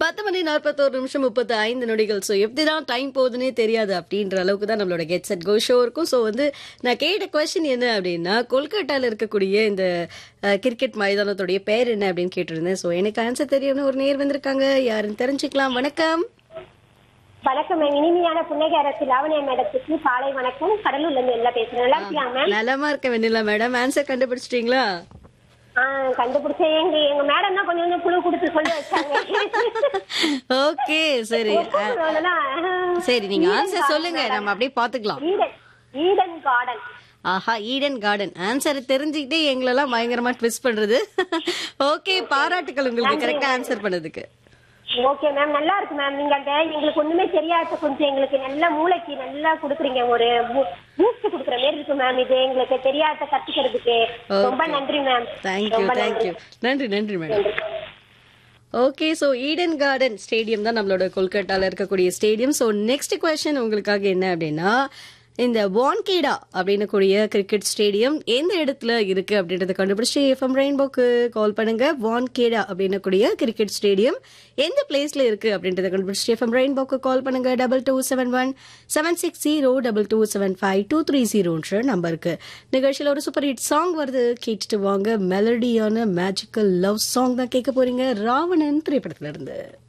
பத்து மணி நாற்பத்தோரு நிமிஷம் முப்பத்து ஐந்து நொடிகள் ஸோ எப்படிதான் டைம் போகுதுன்னே தெரியாது அப்படின்ற அளவுக்கு தான் நம்மளோட கெட் செட் கோ ஷோ இருக்கும் ஸோ வந்து நான் கேட்ட கொஸ்டின் என்ன அப்படின்னா கொல்கட்டால இருக்கக்கூடிய இந்த அஹ், கிரிக்கெட் மைதானத்துடைய பேர் என்ன அப்படின்னு கேட்டிருந்தேன் ஸோ எனக்கு ஆன்சர் தெரியும்னு ஒரு நேர் வந்திருக்காங்க யாருன்னு தெரிஞ்சுக்கலாம் வணக்கம் வணக்கம் மேம் இனிமையான புன்னகை அரசு லாவணியா மேடத்துக்கு காலை வணக்கம் கடலூர்ல இருந்து எல்லாம் பேசுறேன் நல்லா இருக்கியா மேம் நலமா இருக்க வெண்ணிலா மேடம் ஆன்சர் கண்டுபிடிச்சிட்டீங்களா ஆ கண்டுபிடிச்சேன் எங்க எங்க மேடம் தான் கொஞ்சம் கொஞ்சம் குழு கொடுத்து சொல்லி வச்சாங்க ஓகே சரி அஹ், கூப்பிடுறதெல்லாம், சரி நீங்க ஈடன் ஆன்சர் garden சொல்லுங்க madam. நம்ம அப்படியே பாத்துக்கலாம் ஈடன் ஈடன் கார்டன் ஆஹா ஈடன் கார்டன் ஆன்சர் தெரிஞ்சுக்கிட்டே எங்களெல்லாம் பயங்கரமா ட்விஸ்ட் பண்றது ஓகே பாராட்டுகள் உங்களுக்கு கரெக்டா ஆன்சர் பண்ணதுக்கு ஓகே மேம் நல்லா இருக்கு மேம் நீங்க அந்த எங்களுக்கு ஒண்ணுமே தெரியாத கொஞ்சம் எங்களுக்கு நல்ல மூளைக்கு நல்லா கொடுக்குறீங்க ஒரு பூஸ்ட் கொடுக்குற மாதிரி இருக்கு மேம் இது எங்களுக்கு தெரியாத கத்துக்கிறதுக்கு ரொம்ப நன்றி மேம் தேங்க்யூ ரொம்ப தேங்க்யூ நன்றி நன்றி madam okay so Eden garden stadium தான் நம்மளோட கொல்கட்டால இருக்கக்கூடிய ஸ்டேடியம் ஸோ நெக்ஸ்ட் கொஸ்டின் உங்களுக்காக என்ன அப்படின்னா இந்த வான்கேடா அப்படின்னு கூடிய கிரிக்கெட் ஸ்டேடியம் எந்த இடத்துல இருக்கு அப்படின்றத கண்டுபிடிச்சு எஃப்எம் ரெயின்போக்கு கால் பண்ணுங்க வான்கேடா அப்படின்னு கூடிய கிரிக்கெட் ஸ்டேடியம் எந்த பிளேஸ்ல இருக்கு அப்படின்றத கண்டுபிடிச்சு எஃப்எம் ரெயின்போக்கு கால் பண்ணுங்க double two seven one seven six zero double two seven five two three ஜீரோன்ற நம்பருக்கு நிகழ்ச்சியில் ஒரு சூப்பர் ஹிட் சாங் வருது கேட்டுட்டு வாங்க மெலடியான மேஜிக்கல் லவ் சாங் தான் கேட்க போறீங்க ராவணன் திரைப்படத்துல இருந்து